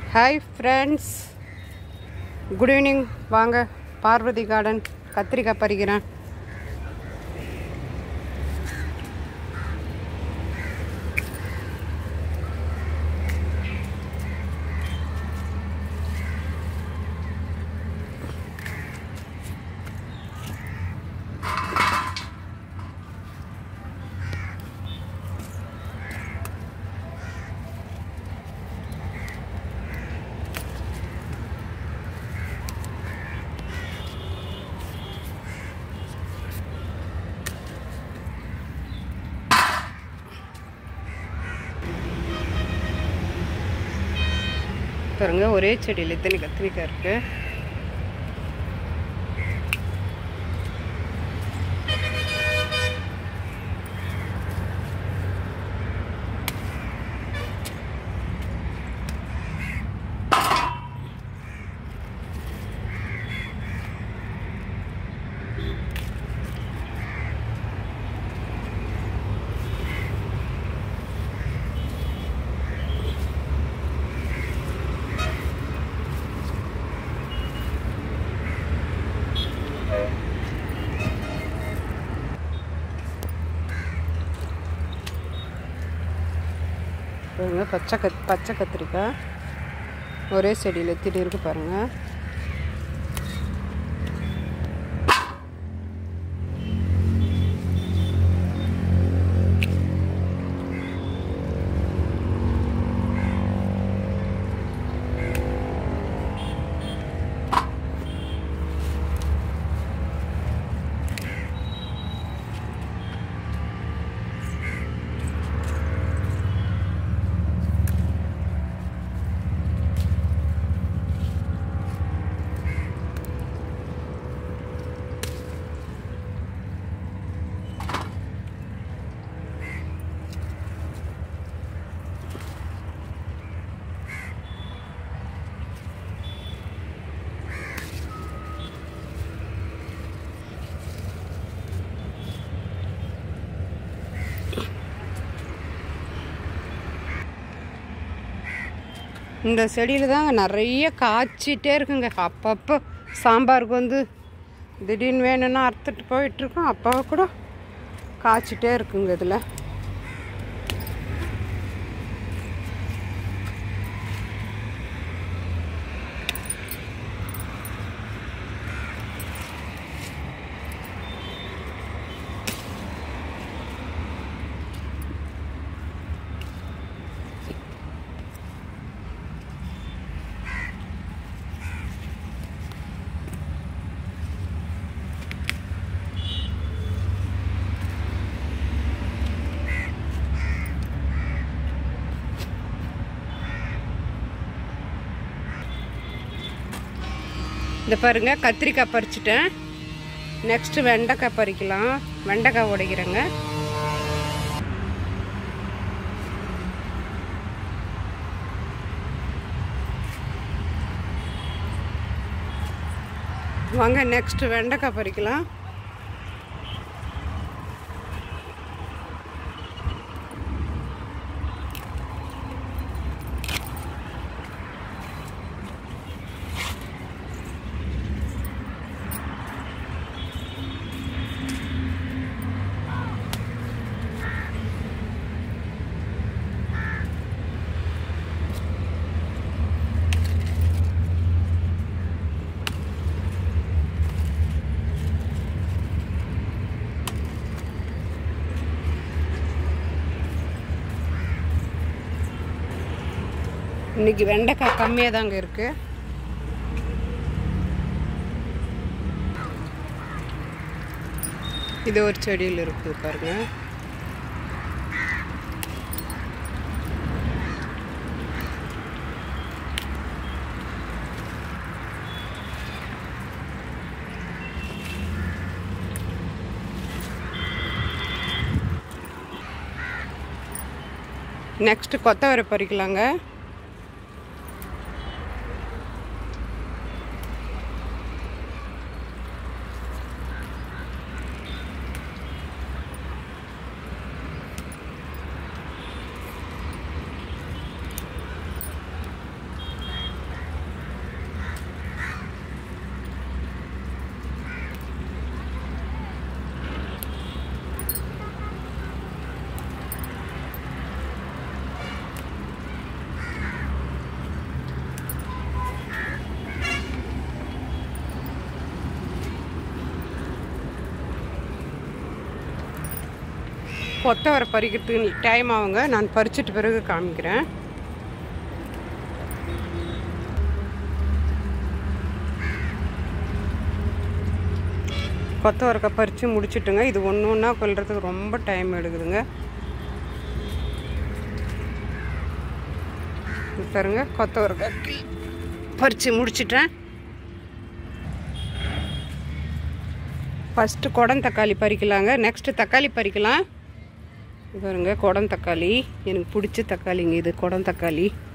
hi friends good evening வாங்க Parvati garden கத்திரிக்காய் பறிக்கிறேன் பாருங்க ஒரே செடியில் இத்தனை கத்திரிக்காய் இருக்கு பாருங்க பச்சை கத் பச்சை கத்திரிக்காய் ஒரே செடியில் எத்திட்டு இருக்கு பாருங்க இந்த செடியில் தாங்க நிறைய காய்ச்சிட்டே இருக்குங்க அப்பப்போ சாம்பாருக்கு வந்து திடீர்னு வேணும்னா அறுத்துட்டு போயிட்டுருக்கோம் அப்போ கூட காய்ச்சிட்டே இருக்குங்க இதில் இந்த பாருங்க கத்திரிக்காய் பறிச்சிட்டேன் நெக்ஸ்ட்டு வெண்டைக்காய் பறிக்கலாம் வெண்டைக்காய் உடைக்கிறேங்க வாங்க நெக்ஸ்ட் வெண்டைக்காய் பறிக்கலாம் இன்னைக்கு வெண்டைக்காய் கம்மியாக தாங்க இருக்கு இது ஒரு செடியில் இருக்கு பாருங்க நெக்ஸ்ட் கொத்தவரை பறிக்கலாங்க கொத்தவரை பறிக்கிறதுக்கு டைம் ஆகுங்க நான் பறிச்சிட்டு பிறகு காமிக்கிறேன் கொத்தவரக்காய் பறித்து முடிச்சிட்டுங்க இது ஒன்று ஒன்றா கொல்றதுக்கு ரொம்ப டைம் எடுக்குதுங்க இது பாருங்க கொத்தவரக்காய் பறித்து முடிச்சிட்டேன் ஃபஸ்ட்டு குடம் தக்காளி பறிக்கலாங்க நெக்ஸ்ட்டு தக்காளி பறிக்கலாம் இது பாருங்க குடம் தக்காளி எனக்கு பிடிச்ச தக்காளிங்க இது குடம் தக்காளி